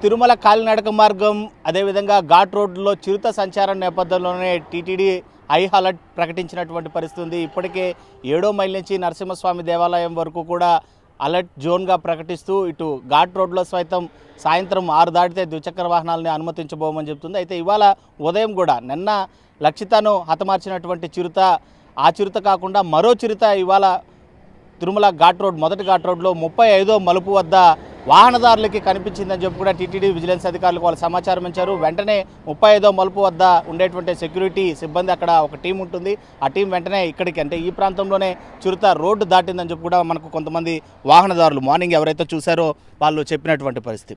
తిరుమల కాలినడక మార్గం అదేవిధంగా ఘాట్ రోడ్లో చిరుత సంచారం నేపథ్యంలోనే టీటీడీ హై అలర్ట్ ప్రకటించినటువంటి పరిస్థితి ఉంది ఇప్పటికే ఏడో మైల్ నుంచి నరసింహస్వామి దేవాలయం వరకు కూడా అలర్ట్ జోన్గా ప్రకటిస్తూ ఇటు ఘాట్ రోడ్లో సైతం సాయంత్రం ఆరు దాటితే ద్విచక్ర వాహనాలని అనుమతించబోమని చెప్తుంది అయితే ఇవాళ ఉదయం కూడా నిన్న లక్షితను హతమార్చినటువంటి చిరుత ఆ చిరుత కాకుండా మరో చిరుత ఇవాళ తిరుమల ఘాట్ రోడ్ మొదటి ఘాట్ రోడ్లో ముప్పై ఐదో మలుపు వద్ద వాహనదారులకి కనిపించిందని చెప్పి కూడా టీటీడీ విజిలెన్స్ అధికారులకు వాళ్ళు సమాచారం ఇచ్చారు వెంటనే ముప్పై ఐదో మలుపు వద్ద ఉండేటువంటి సెక్యూరిటీ సిబ్బంది అక్కడ ఒక టీం ఉంటుంది ఆ టీం వెంటనే ఇక్కడికి అంటే ఈ ప్రాంతంలోనే చిరుత రోడ్డు దాటిందని చెప్పి కూడా మనకు కొంతమంది వాహనదారులు మార్నింగ్ ఎవరైతే చూశారో వాళ్ళు చెప్పినటువంటి పరిస్థితి